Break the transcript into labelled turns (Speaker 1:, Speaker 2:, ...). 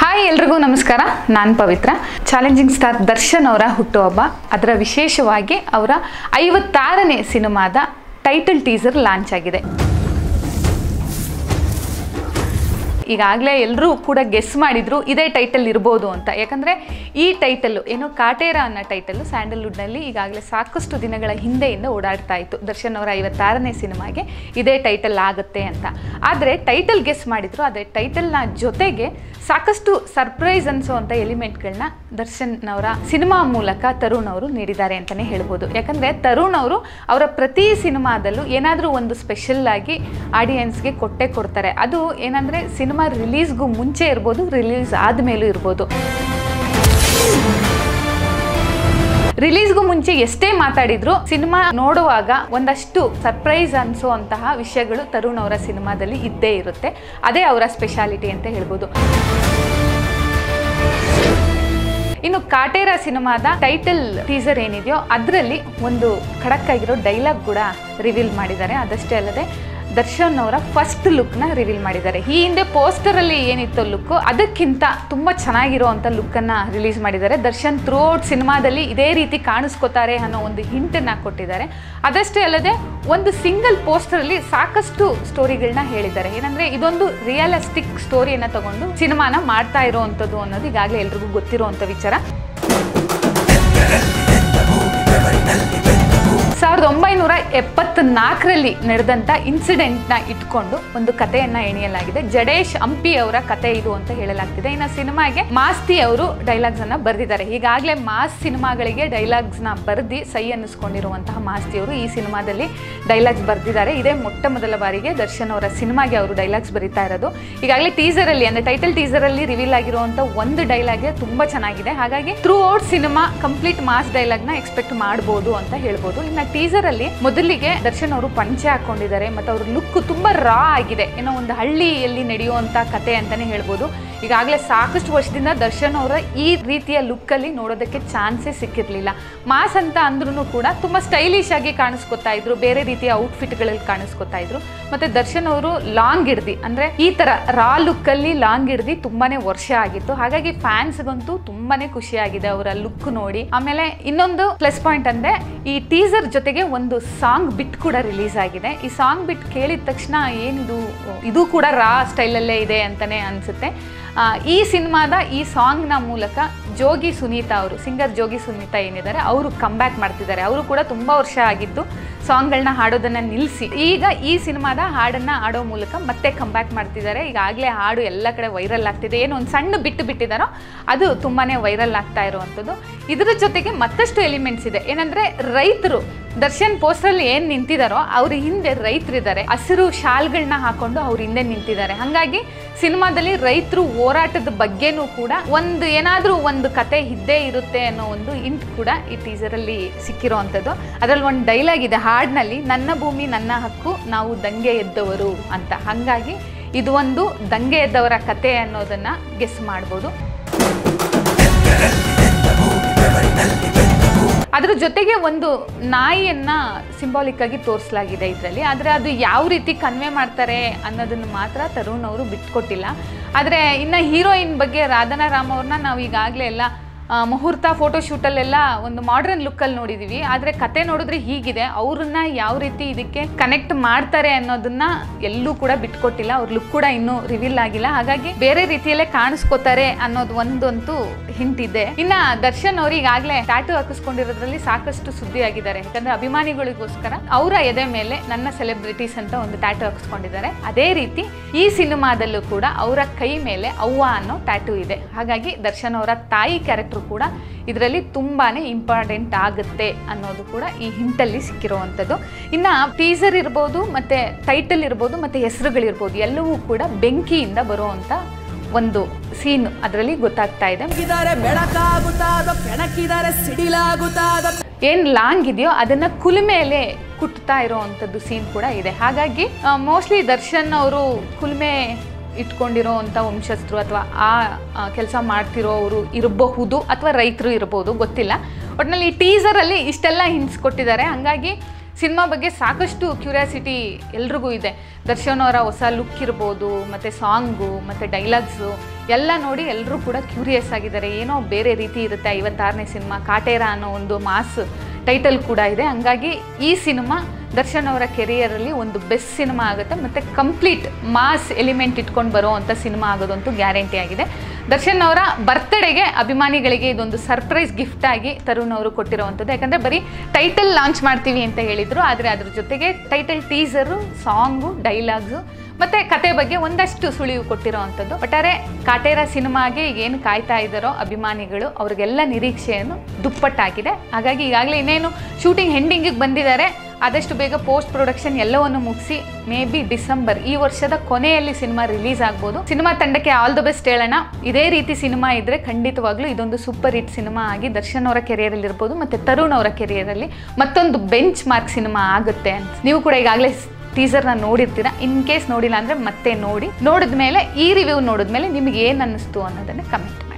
Speaker 1: hi ಎಲ್ರಿಗೂ ನಮಸ್ಕಾರ ನಾನು ಪವಿತ್ರ ಚಾಲೆಂಜಿಂಗ್ ಸ್ಟಾರ್ ದರ್ಶನ್ ಅವರ ಹುಟ್ಟುಹಬ್ಬ ಅದರ ವಿಶೇಷವಾಗಿ ಅವರ ಐವತ್ತಾರನೇ ಸಿನಿಮಾದ ಟೈಟಲ್ ಟೀಸರ್ ಲಾಂಚ್ ಆಗಿದೆ ಈಗಾಗಲೇ ಎಲ್ಲರೂ ಕೂಡ ಗೆಸ್ ಮಾಡಿದ್ರು ಇದೇ ಟೈಟಲ್ ಇರ್ಬೋದು ಅಂತ ಯಾಕಂದರೆ ಈ ಟೈಟಲ್ಲು ಏನು ಕಾಟೇರ ಅನ್ನೋ ಟೈಟಲ್ಲು ಸ್ಯಾಂಡಲ್ವುಡ್ನಲ್ಲಿ ಈಗಾಗಲೇ ಸಾಕಷ್ಟು ದಿನಗಳ ಹಿಂದೆಯಿಂದ ಓಡಾಡ್ತಾ ಇತ್ತು ದರ್ಶನ್ ಅವರ ಐವತ್ತಾರನೇ ಸಿನಿಮಾಗೆ ಇದೇ ಟೈಟಲ್ ಆಗುತ್ತೆ ಅಂತ ಆದರೆ ಟೈಟಲ್ ಗೆಸ್ ಮಾಡಿದ್ರು ಆದರೆ ಟೈಟಲ್ನ ಜೊತೆಗೆ ಸಾಕಷ್ಟು ಸರ್ಪ್ರೈಸ್ ಅನ್ಸೋವಂಥ ಎಲಿಮೆಂಟ್ಗಳನ್ನ ದರ್ಶನ್ ಅವರ ಸಿನಿಮಾ ಮೂಲಕ ತರುಣ್ ಅವರು ನೀಡಿದ್ದಾರೆ ಅಂತಲೇ ಹೇಳ್ಬೋದು ಯಾಕಂದರೆ ತರುಣ್ ಅವರು ಅವರ ಪ್ರತಿ ಸಿನಿಮಾದಲ್ಲೂ ಏನಾದರೂ ಒಂದು ಸ್ಪೆಷಲ್ ಆಗಿ ಆಡಿಯನ್ಸ್ಗೆ ಕೊಟ್ಟೆ ಕೊಡ್ತಾರೆ ಅದು ಏನಂದರೆ ಸಿನಿಮಾ ರಿಲೀಸ್ಗೂ ಮುಂಚೆ ಇರ್ಬೋದು ರಿಲೀಸ್ ಆದಮೇಲೂ ಇರ್ಬೋದು ರಿಲೀಸ್ಗೂ ಮುಂಚೆ ಎಷ್ಟೇ ಮಾತಾಡಿದ್ರು ಸಿನಿಮಾ ನೋಡುವಾಗ ಒಂದಷ್ಟು ಸರ್ಪ್ರೈಸ್ ಅನಿಸುವಂತಹ ವಿಷಯಗಳು ತರುಣ್ ಅವರ ಸಿನಿಮಾದಲ್ಲಿ ಇದ್ದೇ ಇರುತ್ತೆ ಅದೇ ಅವರ ಸ್ಪೆಷಾಲಿಟಿ ಅಂತ ಹೇಳ್ಬೋದು ಇನ್ನು ಕಾಟೇರ ಸಿನಿಮಾದ ಟೈಟಲ್ ಟೀಸರ್ ಏನಿದೆಯೋ ಅದರಲ್ಲಿ ಒಂದು ಖಡಕ್ ಆಗಿರೋ ಡೈಲಾಗ್ ಕೂಡ ರಿವೀಲ್ ಮಾಡಿದ್ದಾರೆ ಅದಷ್ಟೇ ಅಲ್ಲದೆ ದರ್ಶನ್ ಅವರ ಫಸ್ಟ್ ಲುಕ್ನ ರಿವೀಲ್ ಮಾಡಿದ್ದಾರೆ ಈ ಹಿಂದೆ ಪೋಸ್ಟರಲ್ಲಿ ಏನಿತ್ತು ಲುಕ್ ಅದಕ್ಕಿಂತ ತುಂಬ ಚೆನ್ನಾಗಿರೋವಂಥ ಲುಕ್ಕನ್ನು ರಿಲೀಸ್ ಮಾಡಿದ್ದಾರೆ ದರ್ಶನ್ ಥ್ರೂ ಔಟ್ ಸಿನಿಮಾದಲ್ಲಿ ಇದೇ ರೀತಿ ಕಾಣಿಸ್ಕೋತಾರೆ ಅನ್ನೋ ಒಂದು ಹಿಂಟನ್ನು ಕೊಟ್ಟಿದ್ದಾರೆ ಅದಷ್ಟೇ ಅಲ್ಲದೆ ಒಂದು ಸಿಂಗಲ್ ಪೋಸ್ಟರಲ್ಲಿ ಸಾಕಷ್ಟು ಸ್ಟೋರಿಗಳನ್ನ ಹೇಳಿದ್ದಾರೆ ಏನಂದರೆ ಇದೊಂದು ರಿಯಲಿಸ್ಟಿಕ್ ಸ್ಟೋರಿಯನ್ನು ತಗೊಂಡು ಸಿನಿಮಾನ ಮಾಡ್ತಾ ಇರೋವಂಥದ್ದು ಅನ್ನೋದು ಈಗಾಗಲೇ ಎಲ್ರಿಗೂ ಗೊತ್ತಿರೋವಂಥ ವಿಚಾರ ಸಾವಿರದ ಒಂಬೈನೂರ ಎಪ್ಪತ್ನಾಲ್ಕರಲ್ಲಿ ನಡೆದಂಥ ಇನ್ಸಿಡೆಂಟ್ನ ಇಟ್ಕೊಂಡು ಒಂದು ಕಥೆಯನ್ನ ಎಣಿಯಲಾಗಿದೆ ಜಡೇಶ್ ಹಂಪಿ ಅವರ ಕತೆ ಇದು ಅಂತ ಹೇಳಲಾಗ್ತಿದೆ ಇನ್ನು ಸಿನಿಮಾಗೆ ಮಾಸ್ತಿ ಅವರು ಡೈಲಾಗ್ಸ್ ಅನ್ನ ಬರೆದಿದ್ದಾರೆ ಈಗಾಗಲೇ ಮಾಸ್ ಸಿನಿಮಾಗಳಿಗೆ ಡೈಲಾಗ್ಸ್ ನ ಬರೆದಿ ಸೈ ಅನ್ನಿಸ್ಕೊಂಡಿರುವಂತಹ ಮಾಸ್ತಿ ಅವರು ಈ ಸಿನಿಮಾದಲ್ಲಿ ಡೈಲಾಗ್ಸ್ ಬರೆದಿದ್ದಾರೆ ಇದೇ ಮೊಟ್ಟ ಮೊದಲ ಬಾರಿಗೆ ದರ್ಶನ್ ಅವರ ಸಿನಿಮಾಗೆ ಅವರು ಡೈಲಾಗ್ಸ್ ಬರೀತಾ ಇರೋದು ಈಗಾಗಲೇ ಟೀಸರ್ ಅಲ್ಲಿ ಅಂದ್ರೆ ಟೈಟಲ್ ಟೀಸರ್ ಅಲ್ಲಿ ರಿವೀಲ್ ಆಗಿರುವಂತ ಒಂದು ಡೈಲಾಗ್ ತುಂಬಾ ಚೆನ್ನಾಗಿದೆ ಹಾಗಾಗಿ throughout cinema complete mass dialogue ನ ಎಕ್ಸ್ಪೆಕ್ಟ್ ಮಾಡಬಹುದು ಅಂತ ಹೇಳ್ಬೋದು ಇನ್ನು ಟೀಸರ್ ಅಲ್ಲಿ ಮೊದಲಿಗೆ ದರ್ಶನ್ ಅವರು ಪಂಚೆ ಹಾಕೊಂಡಿದ್ದಾರೆ ಮತ್ತು ಅವ್ರ ಲುಕ್ ತುಂಬಾ ರಾ ಆಗಿದೆ ಏನೋ ಒಂದು ಹಳ್ಳಿಯಲ್ಲಿ ನಡೆಯುವಂತ ಕತೆ ಅಂತಾನೆ ಹೇಳ್ಬೋದು ಈಗಾಗಲೇ ಸಾಕಷ್ಟು ವರ್ಷದಿಂದ ದರ್ಶನ್ ಅವರ ಈ ರೀತಿಯ ಲುಕ್ ಅಲ್ಲಿ ನೋಡೋದಕ್ಕೆ ಚಾನ್ಸೇ ಸಿಕ್ಕಿರ್ಲಿಲ್ಲ ಮಾಸ್ ಅಂತ ಅಂದ್ರೂ ಕೂಡ ತುಂಬಾ ಸ್ಟೈಲಿಶ್ ಆಗಿ ಕಾಣಿಸ್ಕೊತಾ ಇದ್ರು ಬೇರೆ ರೀತಿಯ ಔಟ್ಫಿಟ್ಗಳಲ್ಲಿ ಕಾಣಿಸ್ಕೊತಾ ಇದ್ರು ಮತ್ತೆ ದರ್ಶನ್ ಅವರು ಲಾಂಗ್ ಹಿಡ್ದಿ ಅಂದ್ರೆ ಈ ತರ ರಾ ಲುಕ್ ಅಲ್ಲಿ ಲಾಂಗ್ ಹಿಡ್ದಿ ತುಂಬಾನೇ ವರ್ಷ ಆಗಿತ್ತು ಹಾಗಾಗಿ ಫ್ಯಾನ್ಸ್ಗಂತೂ ತುಂಬಾನೇ ಖುಷಿಯಾಗಿದೆ ಅವರ ಲುಕ್ ನೋಡಿ ಆಮೇಲೆ ಇನ್ನೊಂದು ಪ್ಲಸ್ ಪಾಯಿಂಟ್ ಅಂದ್ರೆ ಈ ಟೀಸರ್ ಜೊತೆಗೆ ಒಂದು ಸಾಂಗ್ ಬಿಟ್ ಕೂಡ ರಿಲೀಸ್ ಆಗಿದೆ ಈ ಸಾಂಗ್ ಬಿಟ್ ಕೇಳಿದ ತಕ್ಷಣ ಏನಿದು ಇದು ಕೂಡ ರಾ ಸ್ಟೈಲಲ್ಲೇ ಇದೆ ಅಂತಾನೆ ಅನ್ಸುತ್ತೆ ಆ, ಈ ಸಿನಿಮಾದ ಈ ಸಾಂಗ್ನ ಮೂಲಕ ಜೋಗಿ ಸುನೀತಾ ಅವರು ಸಿಂಗರ್ ಜೋಗಿ ಸುನೀತಾ ಏನಿದ್ದಾರೆ ಅವರು ಬ್ಯಾಕ್ ಮಾಡ್ತಿದ್ದಾರೆ ಅವರು ಕೂಡ ತುಂಬ ವರ್ಷ ಆಗಿತ್ತು ಸಾಂಗ್ಗಳನ್ನ ಹಾಡೋದನ್ನು ನಿಲ್ಲಿಸಿ ಈಗ ಈ ಸಿನಿಮಾದ ಹಾಡನ್ನು ಹಾಡೋ ಮೂಲಕ ಮತ್ತೆ ಬ್ಯಾಕ್ ಮಾಡ್ತಿದ್ದಾರೆ ಈಗಾಗಲೇ ಹಾಡು ಎಲ್ಲ ಕಡೆ ವೈರಲ್ ಆಗ್ತಿದೆ ಏನು ಒಂದು ಸಣ್ಣ ಬಿಟ್ಟು ಬಿಟ್ಟಿದ್ದಾರೋ ಅದು ತುಂಬಾ ವೈರಲ್ ಆಗ್ತಾ ಇರುವಂಥದ್ದು ಇದರ ಜೊತೆಗೆ ಮತ್ತಷ್ಟು ಎಲಿಮೆಂಟ್ಸ್ ಇದೆ ಏನಂದರೆ ರೈತರು ದರ್ಶನ್ ಪೋಸ್ಟರಲ್ಲಿ ಏನು ನಿಂತಿದ್ದಾರೋ ಅವ್ರ ಹಿಂದೆ ರೈತರಿದ್ದಾರೆ ಹಸಿರು ಶಾಲ್ಗಳನ್ನ ಹಾಕೊಂಡು ಅವ್ರ ಹಿಂದೆ ನಿಂತಿದ್ದಾರೆ ಹಾಗಾಗಿ ಸಿನಿಮಾದಲ್ಲಿ ರೈತರು ಹೋರಾಟದ ಬಗ್ಗೆನೂ ಕೂಡ ಒಂದು ಏನಾದರೂ ಒಂದು ಕತೆ ಇದ್ದೇ ಇರುತ್ತೆ ಅನ್ನೋ ಒಂದು ಇಂಟ್ ಕೂಡ ಈ ಟೀಸರಲ್ಲಿ ಸಿಕ್ಕಿರೋ ಅಂಥದ್ದು ಅದರಲ್ಲಿ ಒಂದು ಡೈಲಾಗ್ ಇದೆ ಹಾಡಿನಲ್ಲಿ ನನ್ನ ಭೂಮಿ ನನ್ನ ಹಕ್ಕು ನಾವು ದಂಗೆ ಎದ್ದವರು ಅಂತ ಹಾಗಾಗಿ ಇದು ಒಂದು ದಂಗೆ ಎದ್ದವರ ಕತೆ ಅನ್ನೋದನ್ನ ಗೆಸ್ ಮಾಡ್ಬೋದು ಅದ್ರ ಜೊತೆಗೆ ಒಂದು ನಾಯಿಯನ್ನ ಸಿಂಬಾಲಿಕ್ ಆಗಿ ತೋರಿಸಲಾಗಿದೆ ಇದರಲ್ಲಿ ಆದರೆ ಅದು ಯಾವ ರೀತಿ ಕನ್ವೆ ಮಾಡ್ತಾರೆ ಅನ್ನೋದನ್ನು ಮಾತ್ರ ತರುಣ್ ಅವರು ಬಿಟ್ಕೊಟ್ಟಿಲ್ಲ ಆದರೆ ಇನ್ನು ಹೀರೋಯಿನ್ ಬಗ್ಗೆ ರಾಧನಾ ರಾಮ್ ಅವ್ರನ್ನ ನಾವು ಈಗಾಗಲೇ ಎಲ್ಲ ಆ, ಮುಹೂರ್ತ ಫೋಟೋಶೂಟಲ್ಲೆಲ್ಲ ಒಂದು ಮಾಡ್ರನ್ ಲುಕ್ಕಲ್ಲಿ ನೋಡಿದ್ದೀವಿ ಆದರೆ ಕತೆ ನೋಡಿದ್ರೆ ಹೀಗಿದೆ ಅವ್ರನ್ನ ಯಾವ ರೀತಿ ಇದಕ್ಕೆ ಕನೆಕ್ಟ್ ಮಾಡ್ತಾರೆ ಅನ್ನೋದನ್ನ ಎಲ್ಲೂ ಕೂಡ ಬಿಟ್ಕೊಟ್ಟಿಲ್ಲ ಅವ್ರ ಲುಕ್ ಕೂಡ ಇನ್ನೂ ರಿವೀಲ್ ಆಗಿಲ್ಲ ಹಾಗಾಗಿ ಬೇರೆ ರೀತಿಯಲ್ಲೇ ಕಾಣಿಸ್ಕೋತಾರೆ ಅನ್ನೋದು ಒಂದಂತೂ ಹಿಂಟ್ ಇದೆ ಇನ್ನ ದರ್ಶನ್ ಅವರು ಈಗಾಗಲೇ ಟ್ಯಾಟು ಹಾಕಿಸ್ಕೊಂಡಿರೋದ್ರಲ್ಲಿ ಸಾಕಷ್ಟು ಸುದ್ದಿ ಆಗಿದ್ದಾರೆ ಯಾಕಂದ್ರೆ ಅಭಿಮಾನಿಗಳಿಗೋಸ್ಕರ ಅವರ ಎದೆ ಮೇಲೆ ನನ್ನ ಸೆಲೆಬ್ರಿಟೀಸ್ ಅಂತ ಒಂದು ಟ್ಯಾಟು ಹಾಕಿಸ್ಕೊಂಡಿದ್ದಾರೆ ಅದೇ ರೀತಿ ಈ ಸಿನಿಮಾದಲ್ಲೂ ಕೂಡ ಅವರ ಕೈ ಮೇಲೆ ಅವ್ವ ಅನ್ನೋ ಟ್ಯಾಟು ಇದೆ ಹಾಗಾಗಿ ದರ್ಶನ್ ಅವರ ತಾಯಿ ಕ್ಯಾರೆಕ್ಟರ್ ಕೂಡ ಇದರಲ್ಲಿ ತುಂಬಾನೇ ಇಂಪಾರ್ಟೆಂಟ್ ಆಗುತ್ತೆ ಅನ್ನೋದು ಕೂಡ ಈ ಹಿಂಟಲ್ಲಿ ಸಿಕ್ಕಿರುವಂಥದ್ದು ಇನ್ನ ಟೀಸರ್ ಇರ್ಬೋದು ಮತ್ತೆ ಟೈಟಲ್ ಇರ್ಬೋದು ಮತ್ತೆ ಹೆಸರುಗಳಿರ್ಬೋದು ಎಲ್ಲವೂ ಕೂಡ ಬೆಂಕಿಯಿಂದ ಬರುವಂತ ಒಂದು ಸೀನ್ ಅದರಲ್ಲಿ ಗೊತ್ತಾಗ್ತಾ ಇದೆ
Speaker 2: ಬೆಳಕಿದ್ದಾರೆ ಬೆಳಕಾಗುತ್ತಾದ ಬೆಳಕಿದ್ದಾರೆ ಸಿಡಿಲಾಗುತ್ತಾದ
Speaker 1: ಏನು ಲಾಂಗ್ ಇದೆಯೋ ಅದನ್ನ ಕುಲುಮೆಲೆ ಕುಟ್ತಾ ಇರೋವಂಥದ್ದು ಸೀನ್ ಕೂಡ ಇದೆ ಹಾಗಾಗಿ ಮೋಸ್ಟ್ಲಿ ದರ್ಶನ್ ಅವರು ಕುಲುಮೆ ಇಟ್ಕೊಂಡಿರೋ ಅಂಥ ವಂಶಸ್ಥರು ಅಥವಾ ಆ ಕೆಲಸ ಮಾಡ್ತಿರೋರು ಇರಬಹುದು ಅಥವಾ ರೈತರು ಇರಬಹುದು ಗೊತ್ತಿಲ್ಲ ಒಟ್ಟಿನಲ್ಲಿ ಈ ಟೀಸರಲ್ಲಿ ಇಷ್ಟೆಲ್ಲ ಹಿಂಟ್ಸ್ ಕೊಟ್ಟಿದ್ದಾರೆ ಹಾಗಾಗಿ ಸಿನಿಮಾ ಬಗ್ಗೆ ಸಾಕಷ್ಟು ಕ್ಯೂರಿಯಾಸಿಟಿ ಎಲ್ರಿಗೂ ಇದೆ ದರ್ಶನ್ ಅವರ ಹೊಸ ಲುಕ್ ಇರ್ಬೋದು ಮತ್ತು ಸಾಂಗು ಮತ್ತು ಡೈಲಾಗ್ಸು ಎಲ್ಲ ನೋಡಿ ಎಲ್ಲರೂ ಕೂಡ ಕ್ಯೂರಿಯಸ್ ಆಗಿದ್ದಾರೆ ಏನೋ ಬೇರೆ ರೀತಿ ಇರುತ್ತೆ ಐವತ್ತಾರನೇ ಸಿನಿಮಾ ಕಾಟೇರ ಅನ್ನೋ ಒಂದು ಮಾಸ್ ಟೈಟಲ್ ಕೂಡ ಇದೆ ಹಂಗಾಗಿ ಈ ಸಿನಿಮಾ ದರ್ಶನ್ ಅವರ ಕೆರಿಯರಲ್ಲಿ ಒಂದು ಬೆಸ್ಟ್ ಸಿನಿಮಾ ಆಗುತ್ತೆ ಮತ್ತು ಕಂಪ್ಲೀಟ್ ಮಾಸ್ ಎಲಿಮೆಂಟ್ ಇಟ್ಕೊಂಡು ಬರೋ ಅಂಥ ಸಿನಿಮಾ ಆಗೋದಂತೂ ಗ್ಯಾರಂಟಿ ಆಗಿದೆ ದರ್ಶನ್ ಅವರ ಬರ್ತ್ಡೇಗೆ ಅಭಿಮಾನಿಗಳಿಗೆ ಇದೊಂದು ಸರ್ಪ್ರೈಸ್ ಗಿಫ್ಟ್ ಆಗಿ ತರುಣ್ ಅವರು ಕೊಟ್ಟಿರೋವಂಥದ್ದು ಯಾಕಂದರೆ ಬರೀ ಟೈಟಲ್ ಲಾಂಚ್ ಮಾಡ್ತೀವಿ ಅಂತ ಹೇಳಿದರು ಆದರೆ ಅದ್ರ ಜೊತೆಗೆ ಟೈಟಲ್ ಟೀಸರು ಸಾಂಗು ಡೈಲಾಗ್ಸು ಮತ್ತು ಕತೆ ಬಗ್ಗೆ ಒಂದಷ್ಟು ಸುಳಿವು ಕೊಟ್ಟಿರೋವಂಥದ್ದು ಒಟ್ಟಾರೆ ಕಾಟೇರ ಸಿನಿಮಾಗೆ ಏನು ಕಾಯ್ತಾ ಇದ್ದಾರೋ ಅಭಿಮಾನಿಗಳು ಅವ್ರಿಗೆಲ್ಲ ನಿರೀಕ್ಷೆಯನ್ನು ದುಪ್ಪಟ್ಟಾಗಿದೆ ಹಾಗಾಗಿ ಈಗಾಗಲೇ ಇನ್ನೇನು ಶೂಟಿಂಗ್ ಹೆಂಡಿಂಗಿಗೆ ಬಂದಿದ್ದಾರೆ ಆದಷ್ಟು ಬೇಗ ಪೋಸ್ಟ್ ಪ್ರೊಡಕ್ಷನ್ ಎಲ್ಲವನ್ನು ಮುಗಿಸಿ ಮೇ ಬಿ ಡಿಸೆಂಬರ್ ಈ ವರ್ಷದ ಕೊನೆಯಲ್ಲಿ ಸಿನಿಮಾ ರಿಲೀಸ್ ಆಗ್ಬೋದು ಸಿನಿಮಾ ತಂಡಕ್ಕೆ ಆಲ್ ದ ಬೆಸ್ಟ್ ಹೇಳೋಣ ಇದೇ ರೀತಿ ಸಿನಿಮಾ ಇದ್ದರೆ ಖಂಡಿತವಾಗ್ಲೂ ಇದೊಂದು ಸೂಪರ್ ಹಿಟ್ ಸಿನಿಮಾ ಆಗಿ ದರ್ಶನ್ ಅವರ ಕೆರಿಯರಲ್ಲಿ ಇರ್ಬೋದು ಮತ್ತು ತರುಣ್ ಅವರ ಕೆರಿಯರಲ್ಲಿ ಮತ್ತೊಂದು ಬೆಂಚ್ ಮಾರ್ಕ್ ಸಿನಿಮಾ ಆಗುತ್ತೆ ಅಂತ ನೀವು ಕೂಡ ಈಗಾಗಲೇ ಟೀಸರ್ನ ನೋಡಿರ್ತೀರಾ ಇನ್ ಕೇಸ್ ನೋಡಿಲ್ಲ ಅಂದರೆ ಮತ್ತೆ ನೋಡಿ ನೋಡಿದ್ಮೇಲೆ ಈ ರಿವ್ಯೂ ನೋಡಿದ್ಮೇಲೆ ನಿಮಗೆ ಏನು ಅನ್ನಿಸ್ತು ಅನ್ನೋದನ್ನು ಕಮೆಂಟ್ ಮಾಡಿ